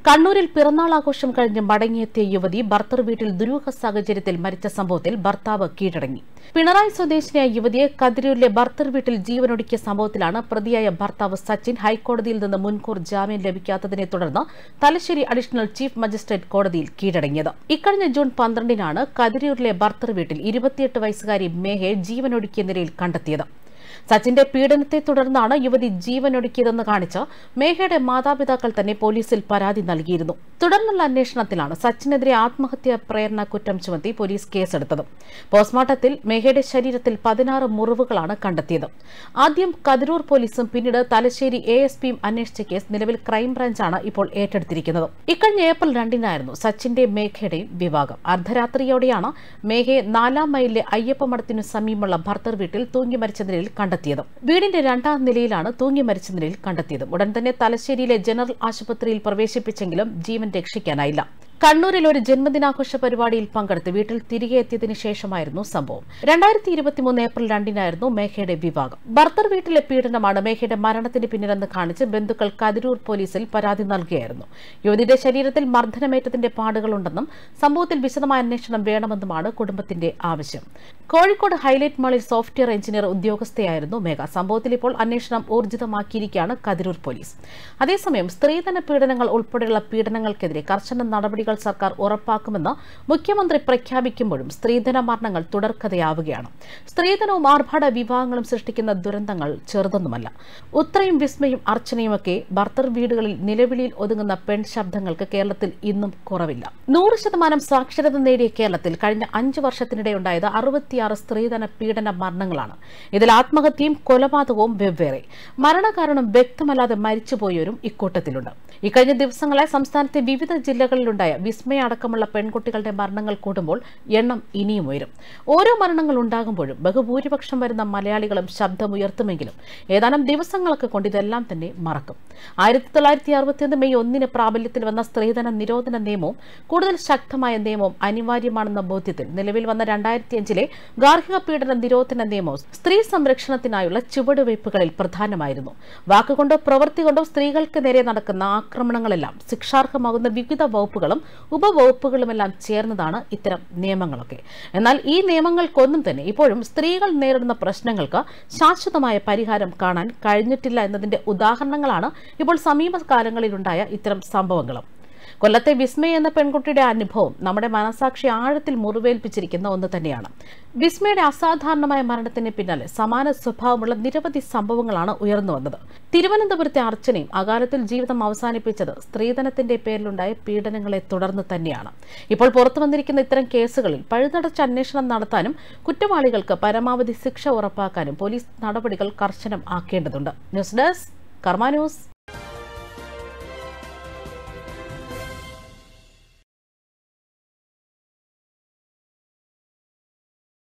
കണ്ണൂരിൽ പിറന്നാൾ ആഘോഷം കഴിഞ്ഞ് മടങ്ങിയെത്തിയ യുവതി ഭർത്തർ വീട്ടിൽ ദുരൂഹ സാഹചര്യത്തിൽ മരിച്ച സംഭവത്തിൽ ഭർത്താവ് കീഴടങ്ങി പിണറായി സ്വദേശിനിയായ യുവതിയെ കതിരൂരിലെ ഭർത്തർ വീട്ടിൽ ജീവനൊടുക്കിയ സംഭവത്തിലാണ് പ്രതിയായ ഭർത്താവ് സച്ചിൻ ഹൈക്കോടതിയിൽ നിന്ന് മുൻകൂർ ജാമ്യം ലഭിക്കാത്തതിനെ തുടർന്ന് തലശ്ശേരി അഡീഷണൽ ചീഫ് മജിസ്ട്രേറ്റ് കോടതിയിൽ കീഴടങ്ങിയത് ഇക്കഴിഞ്ഞ ജൂൺ പന്ത്രണ്ടിനാണ് കതിരൂരിലെ ഭർത്തർ വീട്ടിൽ ഇരുപത്തിയെട്ട് വയസ്സുകാരി മേഹയെ ജീവനൊടുക്കിയ നിലയിൽ കണ്ടെത്തിയത് സച്ചിന്റെ പീഡനത്തെ തുടർന്നാണ് യുവതി ജീവനൊടുക്കിയതെന്ന് കാണിച്ച് മേഘയുടെ മാതാപിതാക്കൾ തന്നെ പോലീസിൽ പരാതി നൽകിയിരുന്നു തുടർന്നുള്ള അന്വേഷണത്തിലാണ് സച്ചിനെതിരെ ആത്മഹത്യാ പ്രേരണ കുറ്റം ചുമത്തി പോലീസ് കേസെടുത്തത് പോസ്റ്റ്മോർട്ടത്തിൽ മേഘയുടെ ശരീരത്തിൽ പതിനാറ് മുറിവുകളാണ് കണ്ടെത്തിയത് ആദ്യം കതിരൂർ പോലീസും പിന്നീട് തലശ്ശേരി എ എസ് പിയും അന്വേഷിച്ച കേസ് നിലവിൽ ക്രൈംബ്രാഞ്ചാണ് ഇപ്പോൾ ഏറ്റെടുത്തിരിക്കുന്നത് ഇക്കഴിഞ്ഞ ഏപ്രിൽ രണ്ടിനായിരുന്നു സച്ചിന്റെ മേഘയുടെയും വിവാഹം അർദ്ധരാത്രിയോടെയാണ് മേഘയെ നാലാം മൈലിലെ അയ്യപ്പമഠത്തിനു സമീപമുള്ള ഭർത്തർ വീട്ടിൽ തൂങ്ങി മരിച്ച നിലയിൽ കണ്ടെത്തിയത് വീടിന്റെ രണ്ടാം നിലയിലാണ് തൂങ്ങി മരിച്ച നിലയിൽ കണ്ടെത്തിയത് ഉടൻ തന്നെ തലശ്ശേരിയിലെ ജനറൽ ആശുപത്രിയിൽ പ്രവേശിപ്പിച്ചെങ്കിലും ജീവൻ രക്ഷിക്കാനായില്ല കണ്ണൂരിൽ ഒരു ജന്മദിനാഘോഷ പരിപാടിയിൽ പങ്കെടുത്ത് വീട്ടിൽ തിരികെ എത്തിയതിനു ശേഷമായിരുന്നു സംഭവം രണ്ടായിരത്തി ഇരുപത്തിമൂന്ന് ഏപ്രിൽ രണ്ടിനായിരുന്നു മേഘയുടെ വിവാഹം ഭർത്തർ വീട്ടിലെ പീഡനമാണ് മേഘയുടെ മരണത്തിന് പിന്നിലെന്ന് കാണിച്ച് ബന്ധുക്കൾ കതിരൂർ പോലീസിൽ പരാതി നൽകുകയായിരുന്നു യുവതിയുടെ ശരീരത്തിൽ മർദ്ദനമേറ്റത്തിന്റെ പാടുകളുണ്ടെന്നും സംഭവത്തിൽ വിശദമായ അന്വേഷണം വേണമെന്നുമാണ് കുടുംബത്തിന്റെ ആവശ്യം കോഴിക്കോട് ഹൈലൈറ്റ് മാളിൽ സോഫ്റ്റ്വെയർ എഞ്ചിനീയർ ഉദ്യോഗസ്ഥയായിരുന്നു മേഘ സംഭവത്തിൽ ഇപ്പോൾ അന്വേഷണം ഊർജിതമാക്കിയിരിക്കുകയാണ് കതിരൂർ പോലീസ് അതേസമയം സ്ത്രീധന പീഡനങ്ങൾ ഉൾപ്പെടെയുള്ള പീഡനങ്ങൾക്കെതിരെ കർശന നടപടികൾ സർക്കാർ ഉറപ്പാക്കുമെന്ന് മുഖ്യമന്ത്രി പ്രഖ്യാപിക്കുമ്പോഴും സ്ത്രീധന മരണങ്ങൾ തുടർക്കഥയാവുകയാണ് സ്ത്രീധനവും ആർഭാട വിവാഹങ്ങളും സൃഷ്ടിക്കുന്ന ദുരന്തങ്ങൾ ചെറുതൊന്നുമല്ല ഉത്രയും വിസ്മയും അർച്ചനയുമൊക്കെ ഭർത്തർ വീടുകളിൽ നിലവിളിയിൽ ഒതുങ്ങുന്ന പെൺ ശബ്ദങ്ങൾക്ക് കേരളത്തിൽ ഇന്നും കുറവില്ല നൂറ് ശതമാനം സാക്ഷരത നേടിയ കേരളത്തിൽ കഴിഞ്ഞ അഞ്ചു വർഷത്തിനിടെ ഉണ്ടായത് അറുപത്തിയാറ് സ്ത്രീധന പീഡന മരണങ്ങളാണ് ഇതിൽ ആത്മഹത്യയും കൊലപാതകവും വെവ്വേറെ മരണകാരണം വ്യക്തമല്ലാതെ മരിച്ചുപോയവരും ഇക്കൂട്ടത്തിലുണ്ട് ഇക്കഴിഞ്ഞ ദിവസങ്ങളായി സംസ്ഥാനത്തെ വിവിധ ജില്ലകളിലുണ്ടായ വിസ്മയ അടക്കമുള്ള പെൺകുട്ടികളുടെ മരണങ്ങൾ കൂടുമ്പോൾ എണ്ണം ഇനിയും ഉയരും ഓരോ മരണങ്ങൾ ഉണ്ടാകുമ്പോഴും ബഹുഭൂരിപക്ഷം വരുന്ന മലയാളികളും ശബ്ദമുയർത്തുമെങ്കിലും ഏതാനും ദിവസങ്ങളൊക്കെ കൊണ്ട് ഇതെല്ലാം തന്നെ മറക്കും ആയിരത്തി തൊള്ളായിരത്തി അറുപത്തിയൊന്ന് മെയ് ഒന്നിന് പ്രാബല്യത്തിൽ വന്ന സ്ത്രീധന നിരോധന നിയമവും കൂടുതൽ ശക്തമായ നിയമവും അനിവാര്യമാണെന്ന ബോധ്യത്തിൽ നിലവിൽ വന്ന രണ്ടായിരത്തി അഞ്ചിലെ ഗാർഹിക പീഡന നിരോധന നിയമവും സ്ത്രീ സംരക്ഷണത്തിനായുള്ള ചുവടുവയ്പ്പുകളിൽ പ്രധാനമായിരുന്നു വാക്കുകൊണ്ടോ പ്രവൃത്തി കൊണ്ടോ സ്ത്രീകൾക്ക് നേരെ നടക്കുന്ന ആക്രമണങ്ങളെല്ലാം ശിക്ഷാർഹമാകുന്ന വിവിധ വകുപ്പുകളും ഉപവകുപ്പുകളുമെല്ലാം ചേർന്നതാണ് ഇത്തരം നിയമങ്ങളൊക്കെ എന്നാൽ ഈ നിയമങ്ങൾക്കൊന്നും തന്നെ ഇപ്പോഴും സ്ത്രീകൾ നേരിടുന്ന പ്രശ്നങ്ങൾക്ക് ശാശ്വതമായ പരിഹാരം കാണാൻ കഴിഞ്ഞിട്ടില്ല എന്നതിന്റെ ഉദാഹരണങ്ങളാണ് ഇപ്പോൾ സമീപകാലങ്ങളിലുണ്ടായ ഇത്തരം സംഭവങ്ങളും കൊല്ലത്തെ വിസ്മയ എന്ന പെൺകുട്ടിയുടെ അനുഭവം നമ്മുടെ മനസാക്ഷി ആഴത്തിൽ മുറിവേൽപ്പിച്ചിരിക്കുന്ന ഒന്ന് തന്നെയാണ് വിസ്മയുടെ അസാധാരണമായ മരണത്തിന് പിന്നാലെ സമാന സ്വഭാവമുള്ള നിരവധി സംഭവങ്ങളാണ് ഉയർന്നു വന്നത് തിരുവനന്തപുരത്തെ അർച്ചനയും അകാലത്തിൽ ജീവിതം അവസാനിപ്പിച്ചത് സ്ത്രീധനത്തിന്റെ പേരിലുണ്ടായ പീഡനങ്ങളെ തുടർന്ന് തന്നെയാണ് ഇപ്പോൾ പുറത്തു വന്നിരിക്കുന്ന ഇത്തരം കേസുകളിൽ പഴുതടച്ച അന്വേഷണം നടത്താനും കുറ്റവാളികൾക്ക് പരമാവധി ശിക്ഷ ഉറപ്പാക്കാനും പോലീസ് നടപടികൾ കർശനം ആക്കേണ്ടതുണ്ട് ന്യൂസ് ഡെസ്ക് കർമ്മ ന്യൂസ്